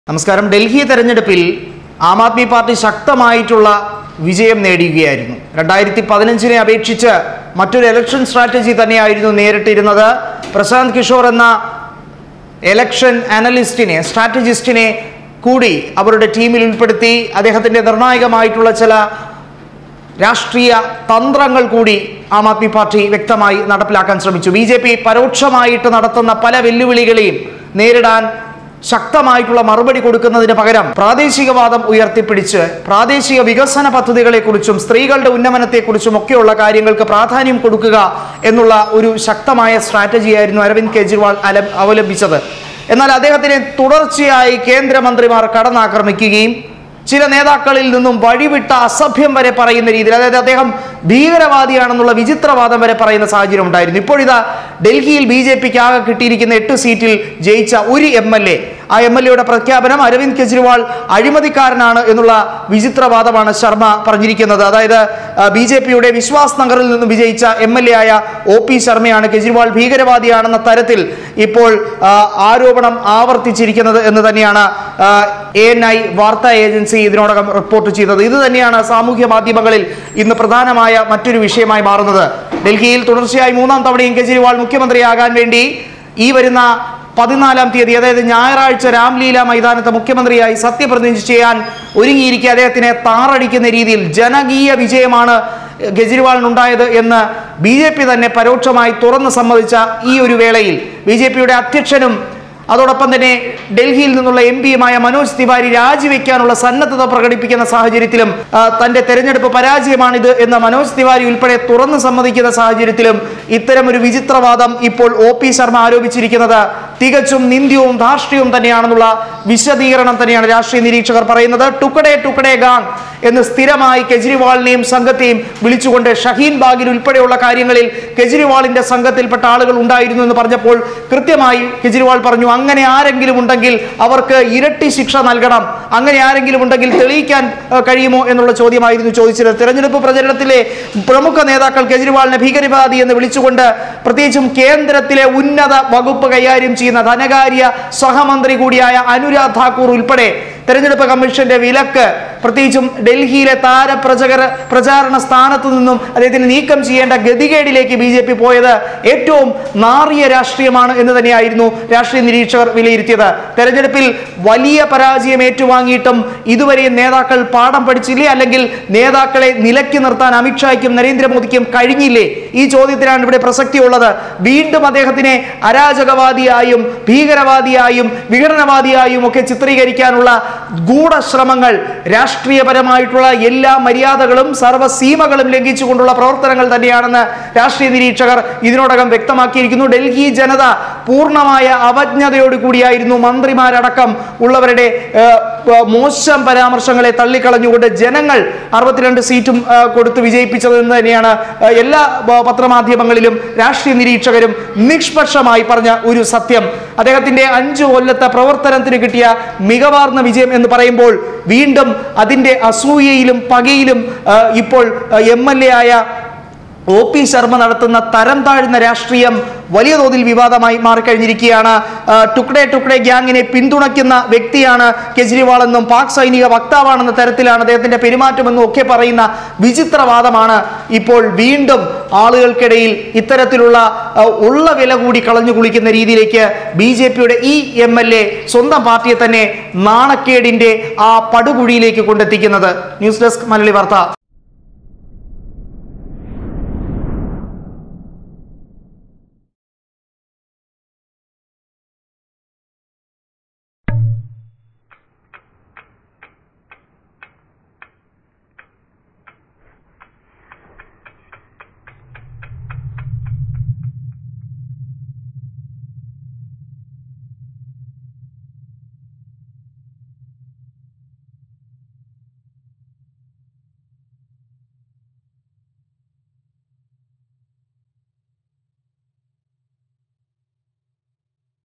നമസ്കാരം ഡൽഹി തെരഞ്ഞെടുപ്പിൽ ആം ആദ്മി പാർട്ടി ശക്തമായിട്ടുള്ള വിജയം നേടുകയായിരുന്നു രണ്ടായിരത്തി പതിനഞ്ചിനെ അപേക്ഷിച്ച് മറ്റൊരു ഇലക്ഷൻ സ്ട്രാറ്റജി തന്നെയായിരുന്നു നേരിട്ടിരുന്നത് പ്രശാന്ത് കിഷോർ എന്ന എലക്ഷൻ അനലിസ്റ്റിനെ സ്ട്രാറ്റജിസ്റ്റിനെ കൂടി അവരുടെ ടീമിൽ ഉൾപ്പെടുത്തി അദ്ദേഹത്തിൻ്റെ നിർണായകമായിട്ടുള്ള ചില രാഷ്ട്രീയ തന്ത്രങ്ങൾ കൂടി ആം ആദ്മി പാർട്ടി വ്യക്തമായി നടപ്പിലാക്കാൻ ശ്രമിച്ചു ബി ജെ പി പരോക്ഷമായിട്ട് നടത്തുന്ന പല വെല്ലുവിളികളെയും നേരിടാൻ ശക്തമായിട്ടുള്ള മറുപടി കൊടുക്കുന്നതിന് പകരം പ്രാദേശികവാദം ഉയർത്തിപ്പിടിച്ച് പ്രാദേശിക വികസന പദ്ധതികളെക്കുറിച്ചും സ്ത്രീകളുടെ ഉന്നമനത്തെക്കുറിച്ചും ഒക്കെയുള്ള കാര്യങ്ങൾക്ക് പ്രാധാന്യം കൊടുക്കുക എന്നുള്ള ഒരു ശക്തമായ സ്ട്രാറ്റജിയായിരുന്നു അരവിന്ദ് കെജ്രിവാൾ അല അവലംബിച്ചത് എന്നാൽ അദ്ദേഹത്തിനെ തുടർച്ചയായി കേന്ദ്രമന്ത്രിമാർ കടന്നാക്രമിക്കുകയും ചില നേതാക്കളിൽ നിന്നും വഴിവിട്ട അസഭ്യം വരെ പറയുന്ന രീതിയിൽ അതായത് അദ്ദേഹം ഭീകരവാദിയാണെന്നുള്ള വിചിത്രവാദം വരെ പറയുന്ന സാഹചര്യം ഉണ്ടായിരുന്നു ഇപ്പോഴിതാ ഡൽഹിയിൽ ബി ജെ പിക്ക് ആകെ കിട്ടിയിരിക്കുന്ന എട്ട് സീറ്റിൽ ജയിച്ച ഒരു എം എൽ എ ആ എം എൽ എയുടെ പ്രഖ്യാപനം അരവിന്ദ് കെജ്രിവാൾ അഴിമതിക്കാരനാണ് എന്നുള്ള വിചിത്രവാദമാണ് ശർമ്മ പറഞ്ഞിരിക്കുന്നത് അതായത് ബി ജെ പിയുടെ വിശ്വാസ് നഗറിൽ നിന്നും വിജയിച്ച എം എൽ എ ആയ ഒ പി ശർമ്മയാണ് കെജ്രിവാൾ ഭീകരവാദിയാണെന്ന തരത്തിൽ ഇപ്പോൾ ആ, ആരോപണം ആവർത്തിച്ചിരിക്കുന്നത് എന്ന് തന്നെയാണ് എ എൻ ഐ വാർത്താ ഏജൻസി ഇതിനോടകം റിപ്പോർട്ട് ചെയ്തത് ഇത് തന്നെയാണ് സാമൂഹ്യ മാധ്യമങ്ങളിൽ ഇന്ന് പ്രധാനമായ മറ്റൊരു വിഷയമായി മാറുന്നത് ഡൽഹിയിൽ തുടർച്ചയായി മൂന്നാം തവണയും കെജ്രിവാൾ മുഖ്യമന്ത്രിയാകാൻ വേണ്ടി ഈ വരുന്ന പതിനാലാം തീയതി അതായത് ഞായറാഴ്ച രാംലീല മൈതാനത്ത് മുഖ്യമന്ത്രിയായി സത്യപ്രതിജ്ഞ ചെയ്യാൻ ഒരുങ്ങിയിരിക്കെ അദ്ദേഹത്തിനെ താറടിക്കുന്ന രീതിയിൽ ജനകീയ വിജയമാണ് കെജ്രിവാളിനുണ്ടായത് എന്ന് ബി ജെ പി തന്നെ പരോക്ഷമായി തുറന്ന് സമ്മതിച്ച ഈ ഒരു വേളയിൽ ബി ജെ പിയുടെ അധ്യക്ഷനും അതോടൊപ്പം തന്നെ ഡൽഹിയിൽ നിന്നുള്ള എം പിയുമായ മനോജ് തിവാരി രാജിവെക്കാനുള്ള സന്നദ്ധത പ്രകടിപ്പിക്കുന്ന സാഹചര്യത്തിലും ആ, തന്റെ തെരഞ്ഞെടുപ്പ് പരാജയമാണിത് എന്ന് മനോജ് തിവാരി ഉൾപ്പെടെ തുറന്നു സമ്മതിക്കുന്ന സാഹചര്യത്തിലും ഇത്തരം ഒരു വിചിത്രവാദം ഇപ്പോൾ ഒ പി ശർമ്മ ആരോപിച്ചിരിക്കുന്നത് തികച്ചും നിന്ദ്യവും ധാർഷ്ട്യവും തന്നെയാണെന്നുള്ള വിശദീകരണം തന്നെയാണ് രാഷ്ട്രീയ നിരീക്ഷകർ പറയുന്നത് ടുക്കഡേ ടുക്കഡേ ഗാങ് എന്ന് സ്ഥിരമായി കെജ്രിവാളിനെയും സംഘത്തെയും വിളിച്ചുകൊണ്ട് ഷഹീൻ ബാഗിൽ ഉൾപ്പെടെയുള്ള കാര്യങ്ങളിൽ കെജ്രിവാളിന്റെ സംഘത്തിൽപ്പെട്ട ആളുകൾ ഉണ്ടായിരുന്നു എന്ന് പറഞ്ഞപ്പോൾ കൃത്യമായി കെജ്രിവാൾ പറഞ്ഞു അങ്ങനെ ആരെങ്കിലും ഉണ്ടെങ്കിൽ അവർക്ക് ഇരട്ടി ശിക്ഷ നൽകണം അങ്ങനെ ആരെങ്കിലും ഉണ്ടെങ്കിൽ തെളിയിക്കാൻ ഏഹ്, കഴിയുമോ എന്നുള്ള ചോദ്യമായിരുന്നു ചോദിച്ചത് തെരഞ്ഞെടുപ്പ് പ്രചരണത്തിലെ പ്രമുഖ നേതാക്കൾ കെജ്രിവാളിനെ ഭീകരവാദി എന്ന് വിളിച്ചുകൊണ്ട് പ്രത്യേകിച്ചും കേന്ദ്രത്തിലെ ഉന്നത വകുപ്പ് കൈകാര്യം ചെയ്യുന്ന ധനകാര്യ സഹമന്ത്രി കൂടിയായ അനുരാഗ് ഠാക്കൂർ ഉൾപ്പെടെ തെരഞ്ഞെടുപ്പ് കമ്മീഷന്റെ വിലക്ക് പ്രത്യേകിച്ചും ഡൽഹിയിലെ താരപ്രചകര പ്രചാരണ സ്ഥാനത്തു നിന്നും അദ്ദേഹത്തിന് നീക്കം ചെയ്യേണ്ട ഗതികേടിലേക്ക് ബി ജെ പി പോയത് ഏറ്റവും നാറിയ രാഷ്ട്രീയമാണ് എന്ന് തന്നെയായിരുന്നു രാഷ്ട്രീയ നിരീക്ഷകർ വിലയിരുത്തിയത് തെരഞ്ഞെടുപ്പിൽ വലിയ പരാജയം ഏറ്റുവാങ്ങിയിട്ടും ഇതുവരെയും നേതാക്കൾ പാഠം പഠിച്ചില്ലേ അല്ലെങ്കിൽ നേതാക്കളെ നിലയ്ക്ക് നിർത്താൻ അമിത്ഷായ്ക്കും നരേന്ദ്രമോദിക്കും കഴിഞ്ഞില്ലേ ഈ ചോദ്യത്തിനാണ് ഇവിടെ പ്രസക്തിയുള്ളത് വീണ്ടും അദ്ദേഹത്തിനെ അരാജകവാദിയായും ഭീകരവാദിയായും വിഘടനവാദിയായും ഒക്കെ ചിത്രീകരിക്കാനുള്ള ഗൂഢശ്രമങ്ങൾ രാഷ്ട്രീയപരമായിട്ടുള്ള എല്ലാ മര്യാദകളും സർവ്വസീമകളും ലംഘിച്ചുകൊണ്ടുള്ള പ്രവർത്തനങ്ങൾ തന്നെയാണെന്ന് രാഷ്ട്രീയ നിരീക്ഷകർ ഇതിനോടകം വ്യക്തമാക്കിയിരിക്കുന്നു ഡൽഹി ജനത പൂർണ്ണമായ അവജ്ഞതയോട് കൂടിയായിരുന്നു മന്ത്രിമാരടക്കം ഉള്ളവരുടെ ഏഹ്, ഏഹ്, മോശം പരാമർശങ്ങളെ തള്ളിക്കളഞ്ഞുകൊണ്ട് ജനങ്ങൾ അറുപത്തിരണ്ട് സീറ്റും ഏഹ്, കൊടുത്ത് വിജയിപ്പിച്ചതെന്ന് തന്നെയാണ് ഏഹ്, എല്ലാ ഏഹ്, പത്രമാധ്യമങ്ങളിലും രാഷ്ട്രീയ നിരീക്ഷകരും നിഷ്പക്ഷമായി പറഞ്ഞ ഒരു സത്യം അദ്ദേഹത്തിന്റെ അഞ്ചു കൊല്ലത്തെ പ്രവർത്തനത്തിന് കിട്ടിയ മികവാർന്ന വിജയം എന്ന് പറയുമ്പോൾ വീണ്ടും അതിന്റെ അസൂയയിലും പകയിലും ആ, ഇപ്പോൾ എം എൽ എ ആയ ഒ പി ശർമ്മ നടത്തുന്ന തരം താഴ്ന്ന രാഷ്ട്രീയം വലിയ തോതിൽ വിവാദമായി മാറിക്കഴിഞ്ഞിരിക്കുകയാണ് ആ, ടുക്ഡേ ടുക്ഡേ ഗ്യാങ്ങിനെ പിന്തുണയ്ക്കുന്ന വ്യക്തിയാണ് കെജ്രിവാൾ എന്നും പാക് സൈനിക വക്താവാണെന്ന തരത്തിലാണ് അദ്ദേഹത്തിന്റെ പെരുമാറ്റമെന്നും ഒക്കെ പറയുന്ന വിചിത്രവാദമാണ് ഇപ്പോൾ വീണ്ടും ആളുകൾക്കിടയിൽ ഇത്തരത്തിലുള്ള ആ, ഉള്ള വില കൂടി കളഞ്ഞു കുളിക്കുന്ന രീതിയിലേക്ക് ബി ജെ പിയുടെ ഈ എം എൽ എ സ്വന്തം പാർട്ടിയെ തന്നെ നാണക്കേടിന്റെ ആ പടുകുഴിയിലേക്ക് കൊണ്ടെത്തിക്കുന്നത് ന്യൂസ് ഡെസ്ക് മലയാളി വാർത്ത